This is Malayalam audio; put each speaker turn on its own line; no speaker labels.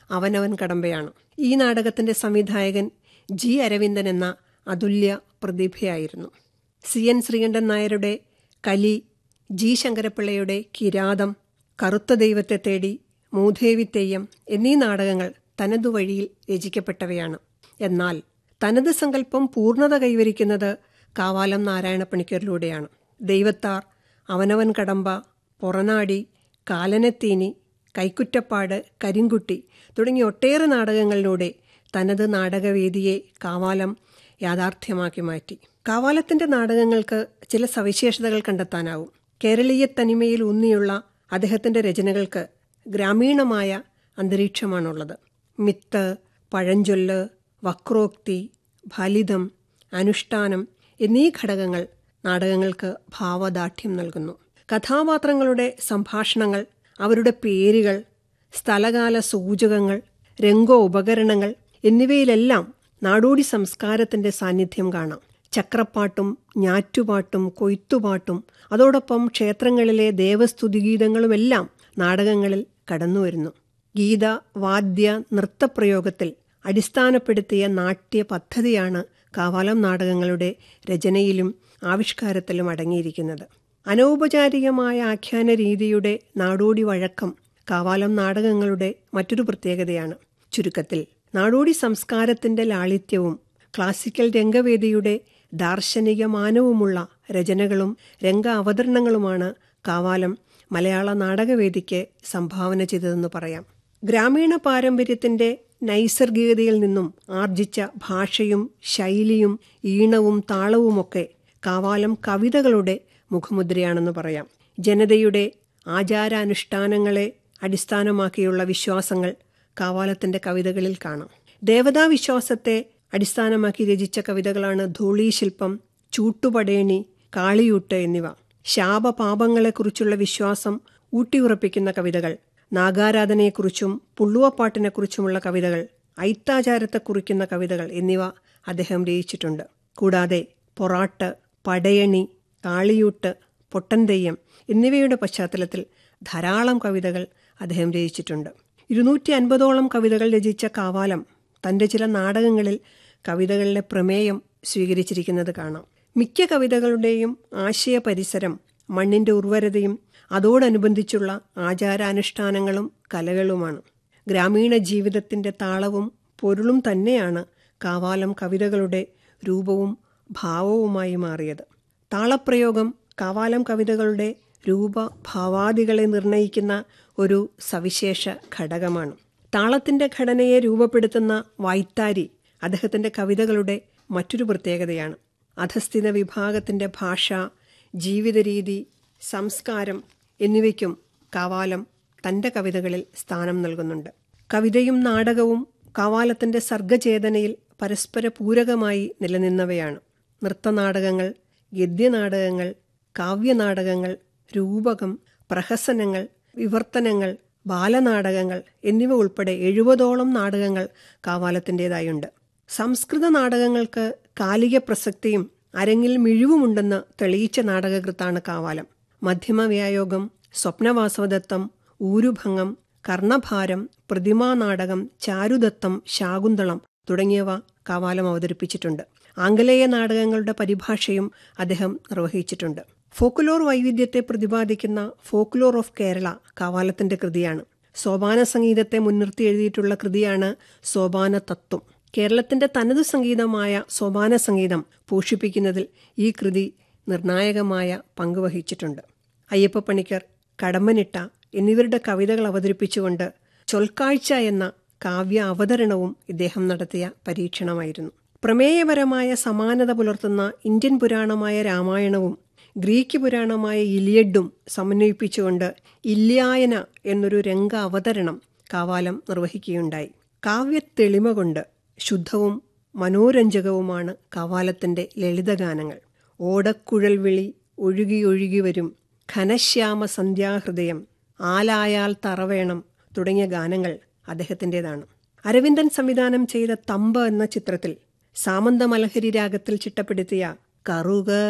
അവനവൻ കടമ്പയാണ് ഈ നാടകത്തിന്റെ സംവിധായകൻ ജി അരവിന്ദൻ എന്ന അതുല്യ പ്രതിഭയായിരുന്നു സി എൻ ശ്രീകണ്ഠൻ നായരുടെ കലി ജി ശങ്കരപ്പിള്ളയുടെ കിരാതം കറുത്ത ദൈവത്തെ തേടി മൂധേവി തെയ്യം എന്നീ നാടകങ്ങൾ തനതു വഴിയിൽ രചിക്കപ്പെട്ടവയാണ് എന്നാൽ തനത് സങ്കല്പം പൂർണ്ണത കൈവരിക്കുന്നത് കാവാലം നാരായണപ്പണിക്കരിലൂടെയാണ് ദൈവത്താർ അവനവൻ കടമ്പ പൊറനാടി കാലനത്തീനി കൈക്കുറ്റപ്പാട് കരിങ്കുട്ടി തുടങ്ങിയ ഒട്ടേറെ നാടകങ്ങളിലൂടെ തനത് നാടകവേദിയെ കാവാലം യാഥാർത്ഥ്യമാക്കി മാറ്റി കാവാലത്തിന്റെ നാടകങ്ങൾക്ക് ചില സവിശേഷതകൾ കണ്ടെത്താനാവും കേരളീയ തനിമയിൽ ഊന്നിയുള്ള അദ്ദേഹത്തിന്റെ രചനകൾക്ക് ഗ്രാമീണമായ അന്തരീക്ഷമാണുള്ളത് മിത്ത് പഴഞ്ചൊല്ല് വക്രോക്തി ഫലിതം അനുഷ്ഠാനം എന്നീ ഘടകങ്ങൾ നാടകങ്ങൾക്ക് ഭാവദാഠ്യം നൽകുന്നു കഥാപാത്രങ്ങളുടെ സംഭാഷണങ്ങൾ അവരുടെ പേരുകൾ സ്ഥലകാല സൂചകങ്ങൾ രംഗോ ഉപകരണങ്ങൾ എന്നിവയിലെല്ലാം നാടോടി സംസ്കാരത്തിന്റെ സാന്നിധ്യം കാണാം ചക്രപ്പാട്ടും ഞാറ്റുപാട്ടും കൊയ്ത്തുപാട്ടും അതോടൊപ്പം ക്ഷേത്രങ്ങളിലെ ദേവസ്തുതിഗീതങ്ങളുമെല്ലാം നാടകങ്ങളിൽ കടന്നുവരുന്നു ഗീത വാദ്യ നൃത്തപ്രയോഗത്തിൽ അടിസ്ഥാനപ്പെടുത്തിയ നാട്യ പദ്ധതിയാണ് കാവാലം നാടകങ്ങളുടെ രചനയിലും ആവിഷ്കാരത്തിലും അടങ്ങിയിരിക്കുന്നത് അനൗപചാരികമായ ആഖ്യാന രീതിയുടെ നാടോടി വഴക്കം കാവാലം നാടകങ്ങളുടെ മറ്റൊരു പ്രത്യേകതയാണ് ചുരുക്കത്തിൽ നാടോടി സംസ്കാരത്തിന്റെ ലാളിത്യവും ക്ലാസിക്കൽ രംഗവേദിയുടെ ദാർശനിക മാനവുമുള്ള രചനകളും രംഗ അവതരണങ്ങളുമാണ് കാവാലം മലയാള നാടകവേദിക്ക് സംഭാവന ചെയ്തതെന്ന് പറയാം ഗ്രാമീണ പാരമ്പര്യത്തിന്റെ നൈസർഗികതയിൽ നിന്നും ആർജിച്ച ഭാഷയും ശൈലിയും ഈണവും താളവുമൊക്കെ കാവാലം കവിതകളുടെ മുഖമുദ്രയാണെന്ന് പറയാം ജനതയുടെ ആചാരാനുഷ്ഠാനങ്ങളെ അടിസ്ഥാനമാക്കിയുള്ള വിശ്വാസങ്ങൾ കാവാലത്തിന്റെ കവിതകളിൽ കാണാം ദേവതാ വിശ്വാസത്തെ അടിസ്ഥാനമാക്കി രചിച്ച കവിതകളാണ് ധൂളീശില്പം ചൂട്ടുപടേണി കാളിയൂട്ട് എന്നിവ ശാപപാപങ്ങളെക്കുറിച്ചുള്ള വിശ്വാസം ഊട്ടിയുറപ്പിക്കുന്ന കവിതകൾ നാഗാരാധനയെക്കുറിച്ചും പുള്ളുവപ്പാട്ടിനെക്കുറിച്ചുമുള്ള കവിതകൾ ഐത്താചാരത്തെ കുറിക്കുന്ന കവിതകൾ എന്നിവ അദ്ദേഹം രചിച്ചിട്ടുണ്ട് കൂടാതെ പൊറാട്ട് പടയണി കാളിയൂട്ട് പൊട്ടൻതെയ്യം എന്നിവയുടെ പശ്ചാത്തലത്തിൽ ധാരാളം കവിതകൾ അദ്ദേഹം രചിച്ചിട്ടുണ്ട് ഇരുന്നൂറ്റി അൻപതോളം കവിതകൾ രചിച്ച കാവാലം തന്റെ ചില നാടകങ്ങളിൽ കവിതകളിലെ പ്രമേയം സ്വീകരിച്ചിരിക്കുന്നത് കാണാം മിക്ക കവിതകളുടെയും ആശയ പരിസരം മണ്ണിന്റെ ഉർവരതയും അതോടനുബന്ധിച്ചുള്ള ആചാരാനുഷ്ഠാനങ്ങളും കലകളുമാണ് ഗ്രാമീണ ജീവിതത്തിന്റെ താളവും പൊരുളും തന്നെയാണ് കാവാലം കവിതകളുടെ രൂപവും ഭാവവുമായി മാറിയത് താളപ്രയോഗം കാവാലം കവിതകളുടെ രൂപ ഭാവാദികളെ നിർണയിക്കുന്ന ഒരു സവിശേഷ ഘടകമാണ് താളത്തിന്റെ ഘടനയെ രൂപപ്പെടുത്തുന്ന വായ്ത്താരി അദ്ദേഹത്തിന്റെ കവിതകളുടെ മറ്റൊരു പ്രത്യേകതയാണ് അധസ്ഥിത വിഭാഗത്തിന്റെ ഭാഷ ജീവിതരീതി സംസ്കാരം എന്നിവയ്ക്കും കാവാലം തന്റെ കവിതകളിൽ സ്ഥാനം നൽകുന്നുണ്ട് കവിതയും നാടകവും കാവാലത്തിന്റെ സർഗചേതനയിൽ പരസ്പര പൂരകമായി നിലനിന്നവയാണ് നൃത്തനാടകങ്ങൾ ഗദ്യനാടകങ്ങൾ കാവ്യനാടകങ്ങൾ രൂപകം പ്രഹസനങ്ങൾ വിവർത്തനങ്ങൾ ബാലനാടകങ്ങൾ എന്നിവ ഉൾപ്പെടെ എഴുപതോളം നാടകങ്ങൾ കാവാലത്തിൻ്റെതായുണ്ട് സംസ്കൃത നാടകങ്ങൾക്ക് കാലിക പ്രസക്തിയും അരങ്ങിൽ മിഴിവുമുണ്ടെന്ന് തെളിയിച്ച നാടകകൃത്താണ് കാവാലം മധ്യമ വ്യായോഗം സ്വപ്നവാസവദത്തം ഊരുഭംഗം കർണഭാരം പ്രതിമാ നാടകം ചാരുദത്തം ശാകുന്തളം തുടങ്ങിയവ കാവാലം അവതരിപ്പിച്ചിട്ടുണ്ട് ആംഗലേയ നാടകങ്ങളുടെ പരിഭാഷയും അദ്ദേഹം നിർവഹിച്ചിട്ടുണ്ട് ഫോക്കുലോർ വൈവിധ്യത്തെ പ്രതിപാദിക്കുന്ന ഫോക്കുലോർ ഓഫ് കേരള കാവാലത്തിന്റെ കൃതിയാണ് സോപാന സംഗീതത്തെ മുൻനിർത്തി എഴുതിയിട്ടുള്ള കൃതിയാണ് സോപാന തത്വം കേരളത്തിന്റെ തനതു സംഗീതമായ സോപാന സംഗീതം പോഷിപ്പിക്കുന്നതിൽ ഈ കൃതി നിർണായകമായ പങ്കുവഹിച്ചിട്ടുണ്ട് അയ്യപ്പ പണിക്കർ കടമ്പനിട്ട എന്നിവരുടെ കവിതകൾ അവതരിപ്പിച്ചുകൊണ്ട് ചൊൽക്കാഴ്ച എന്ന കാവ്യ അവതരണവും ഇദ്ദേഹം നടത്തിയ പരീക്ഷണമായിരുന്നു പ്രമേയപരമായ സമാനത പുലർത്തുന്ന ഇന്ത്യൻ പുരാണമായ രാമായണവും ഗ്രീക്ക് പുരാണമായ ഇലിയഡും സമന്വയിപ്പിച്ചുകൊണ്ട് ഇല്യായന എന്നൊരു രംഗ അവതരണം കാവാലം നിർവഹിക്കുകയുണ്ടായി കാവ്യത്തെളിമ കൊണ്ട് ശുദ്ധവും മനോരഞ്ജകവുമാണ് കാവാലത്തിന്റെ ലളിതഗാനങ്ങൾ ഓടക്കുഴൽ വിളി ഒഴുകി ഒഴുകി വരും ഘനശ്യാമ സന്ധ്യാഹൃദയം ആലായാൽ തറവേണം തുടങ്ങിയ ഗാനങ്ങൾ അദ്ദേഹത്തിൻ്റെതാണ് അരവിന്ദൻ സംവിധാനം ചെയ്ത തമ്പ എന്ന ചിത്രത്തിൽ സാമന്ത മലഹരി രാഗത്തിൽ ചിട്ടപ്പെടുത്തിയ കറുക